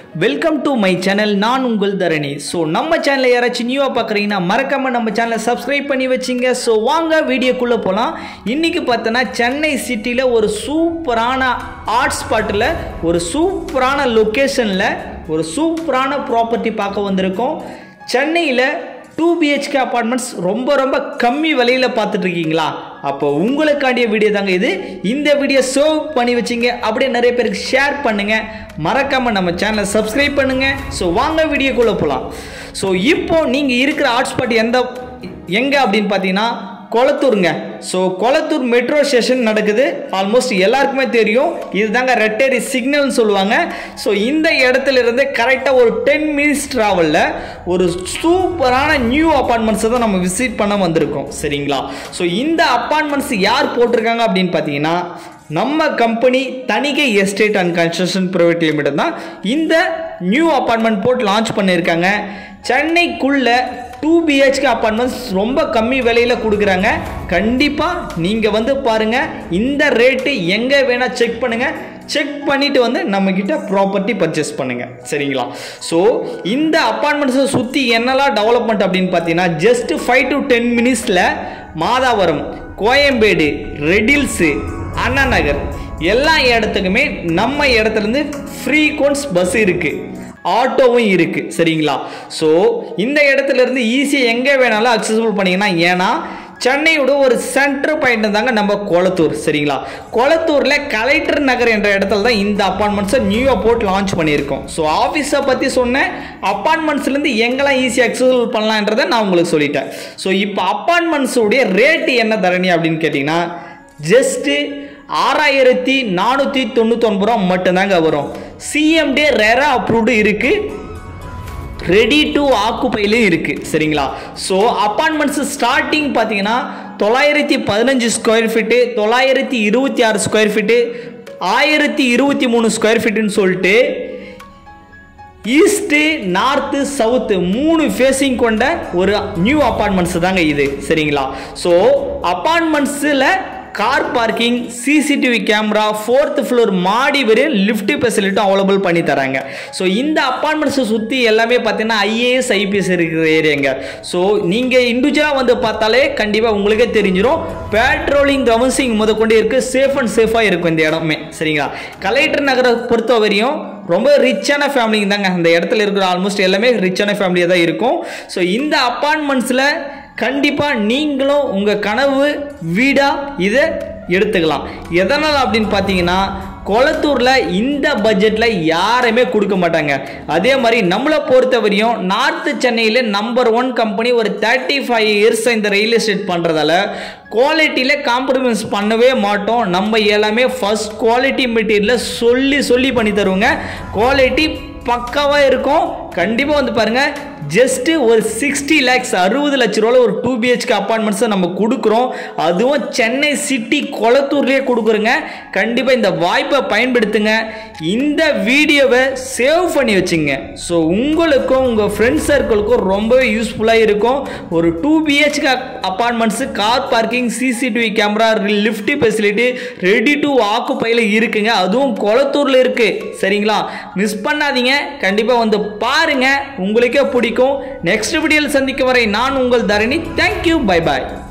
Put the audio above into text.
welcome to my channel நான் உங்கள் தரணி so நம்ம சேனலை யாராச்சும் நியூவாக பார்க்குறீங்கன்னா மறக்காமல் நம்ம சேனலை சப்ஸ்கிரைப் பண்ணி வச்சிங்க ஸோ வாங்க வீடியோக்குள்ளே போகலாம் இன்றைக்கி பார்த்தோன்னா சென்னை சிட்டியில் ஒரு சூப்பரான ஆர்ட் ஸ்பாட்டில் ஒரு சூப்பரான லொக்கேஷனில் ஒரு சூப்பரான ப்ராப்பர்ட்டி பார்க்க வந்திருக்கோம் சென்னையில் டூ பிஹெச்கே அப்பார்ட்மெண்ட்ஸ் ரொம்ப ரொம்ப கம்மி விலையில் பார்த்துட்டு இருக்கீங்களா அப்போ உங்களுக்காண்டிய வீடியோ தாங்க இது இந்த வீடியோ சேவ் பண்ணி வச்சிங்க அப்படியே நிறைய பேருக்கு ஷேர் பண்ணுங்க மறக்காமல் நம்ம சேனலை சப்ஸ்கிரைப் பண்ணுங்க ஸோ வாங்க வீடியோக்குள்ளே போகலாம் ஸோ இப்போ நீங்கள் இருக்கிற ஹாட்ஸ்பாட் எந்த எங்கே அப்படின்னு பார்த்தீங்கன்னா கொளத்தூருங்க ஸோ கொளத்தூர் மெட்ரோ ஸ்டேஷன் நடக்குது ஆல்மோஸ்ட் எல்லாருக்குமே தெரியும் இதுதாங்க ரெட்டேரி சிக்னல்னு சொல்லுவாங்க ஸோ இந்த இடத்துல இருந்து கரெக்டாக ஒரு டென் மினிட்ஸ் ட்ராவலில் ஒரு சூப்பரான நியூ அப்பார்ட்மெண்ட்ஸை தான் நம்ம விசிட் பண்ண வந்திருக்கோம் சரிங்களா ஸோ இந்த அப்பார்ட்மெண்ட்ஸ் யார் போட்டிருக்காங்க அப்படின்னு பார்த்தீங்கன்னா நம்ம company Thanigai estate and construction private limited தான் இந்த நியூ அப்பார்ட்மெண்ட் போட்டு லான்ச் பண்ணியிருக்காங்க சென்னைக்குள்ள டூ பிஹெச்கே அப்பார்ட்மெண்ட்ஸ் ரொம்ப கம்மி விலையில் கொடுக்குறாங்க கண்டிப்பாக நீங்கள் வந்து பாருங்கள் இந்த ரேட்டு எங்கே வேணால் செக் பண்ணுங்கள் செக் பண்ணிவிட்டு வந்து நம்மக்கிட்ட ப்ராப்பர்ட்டி பர்ச்சேஸ் பண்ணுங்கள் சரிங்களா ஸோ இந்த அப்பார்ட்மெண்ட்ஸை சுற்றி என்னெல்லாம் டெவலப்மெண்ட் அப்படின்னு பார்த்தீங்கன்னா ஜஸ்ட் ஃபைவ் டு டென் மினிட்ஸில் மாதாவரம் கோயம்பேடு ரெடில்ஸு அண்ணா நகர் எல்லா இடத்துக்குமே நம்ம இடத்துலேருந்து ஃப்ரீ கோன்ஸ் பஸ் இருக்குது ஆட்டோவும் இருக்குது சரிங்களா ஸோ இந்த இடத்துல இருந்து ஈஸியாக எங்கே வேணாலும் அக்சசபிள் பண்ணிங்கன்னா ஏன்னா சென்னையோட ஒரு சென்டர் பாயிண்ட் தாங்க நம்ம கொளத்தூர் சரிங்களா கொளத்தூரில் கலெக்டர் நகர் என்ற இடத்துல தான் இந்த அப்பார்ட்மெண்ட்ஸை நியூவாக போட்டு லான்ச் பண்ணியிருக்கோம் ஸோ ஆஃபீஸை பற்றி சொன்னேன் அப்பார்ட்மெண்ட்ஸ்லேருந்து எங்கெல்லாம் ஈஸியாக அக்சசபிள் பண்ணலான்றதை நான் உங்களுக்கு சொல்லிட்டேன் ஸோ இப்போ அப்பார்ட்மெண்ட்ஸுடைய ரேட்டு என்ன தரணி அப்படின்னு கேட்டிங்கன்னா ஜஸ்ட்டு ஆறாயிரத்தி நானூற்றி தொண்ணூத்தொன்பது ரூபா மட்டும்தாங்க வரும் சிஎம்டே ரேரா அப்ரூவ்டு இருக்குது ரெடி டு ஆக்குப்பையிலும் இருக்குது சரிங்களா ஸோ அப்பார்ட்மெண்ட்ஸ் ஸ்டார்டிங் பார்த்தீங்கன்னா தொள்ளாயிரத்தி பதினஞ்சு ஸ்கொயர் ஃபீட்டு தொள்ளாயிரத்தி இருபத்தி ஆறு ஸ்கொயர் ஃபீட்டு ஆயிரத்தி இருபத்தி மூணு ஸ்கொயர் ஃபீட்டுன்னு சொல்லிட்டு ஈஸ்ட்டு நார்த்து சவுத்து மூணு ஃபேஸிங் கொண்ட ஒரு நியூ அப்பார்ட்மெண்ட்ஸ் தாங்க இது சரிங்களா ஸோ அப்பார்ட்மெண்ட்ஸில் car parking CCTV camera fourth floor மாடி வரையும் லிஃப்ட் ஃபெசிலிட்டும் அவைலபிள் பண்ணி தராங்க ஸோ இந்த அப்பார்ட்மெண்ட்ஸை சுற்றி எல்லாமே பார்த்தீங்கன்னா ஐஏஎஸ் ஐபிஎஸ் இருக்கிற ஏரியாங்க ஸோ நீங்கள் இண்டிவிஜுவலாக வந்து பார்த்தாலே கண்டிப்பாக உங்களுக்கே தெரிஞ்சிடும் பேட்ரோலிங் கவன்சிங் முத கொண்டு இருக்குது சேஃப் அண்ட் சேஃபாக இருக்கும் இந்த இடமே சரிங்களா கலெக்டர் நகரை பொறுத்த வரையும் ரொம்ப ரிச்சான ஃபேமிலிங்க தாங்க அந்த இடத்துல இருக்கிற ஆல்மோஸ்ட் எல்லாமே ரிச்சான ஃபேமிலியாக தான் இருக்கும் ஸோ இந்த அப்பார்ட்மெண்ட்ஸில் கண்டிப்பாக நீங்களும் உங்கள் கனவு வீடாக இதை எடுத்துக்கலாம் எதனால் அப்படின்னு பார்த்தீங்கன்னா கொளத்தூரில் இந்த பட்ஜெட்டில் யாருமே கொடுக்க மாட்டாங்க அதே மாதிரி நம்மளை பொறுத்த வரையும் நார்த்து சென்னையில் நம்பர் ஒன் கம்பெனி ஒரு தேர்ட்டி ஃபைவ் இயர்ஸ் இந்த ரியல் எஸ்டேட் பண்ணுறதால குவாலிட்டியில் காம்ப்ரமைஸ் பண்ணவே மாட்டோம் நம்ம எல்லாமே ஃபஸ்ட் குவாலிட்டி மெட்டீரியலில் சொல்லி சொல்லி பண்ணி தருவோங்க குவாலிட்டி பக்காவாக இருக்கும் கண்டிப்பாக வந்து பாருங்கள் ஜஸ்ட்டு ஒரு சிக்ஸ்டி லேக்ஸ் அறுபது லட்ச ரூபாவில் ஒரு டூ பிஹெச்கே அப்பார்ட்மெண்ட்ஸை நம்ம கொடுக்குறோம் அதுவும் சென்னை சிட்டி கொளத்தூர்லேயே கொடுக்குறோங்க கண்டிப்பாக இந்த வாய்ப்பை பயன்படுத்துங்க இந்த வீடியோவை சேவ் பண்ணி வச்சுங்க ஸோ உங்களுக்கும் உங்கள் ஃப்ரெண்ட்ஸ் சர்க்கிளுக்கும் ரொம்பவே யூஸ்ஃபுல்லாக இருக்கும் ஒரு two BHK apartments car parking CCTV camera lift facility ready to ஆக்குப்பையில் இருக்குங்க அதுவும் கொளத்தூரில் இருக்குது சரிங்களா மிஸ் பண்ணாதீங்க கண்டிப்பாக வந்து பாருங்கள் உங்களுக்கே பிடிக்கும் நெக்ஸ்ட் வீடியோவில் சந்திக்கும் வரை நான் உங்கள் தரணி தேங்க்யூ பை பாய்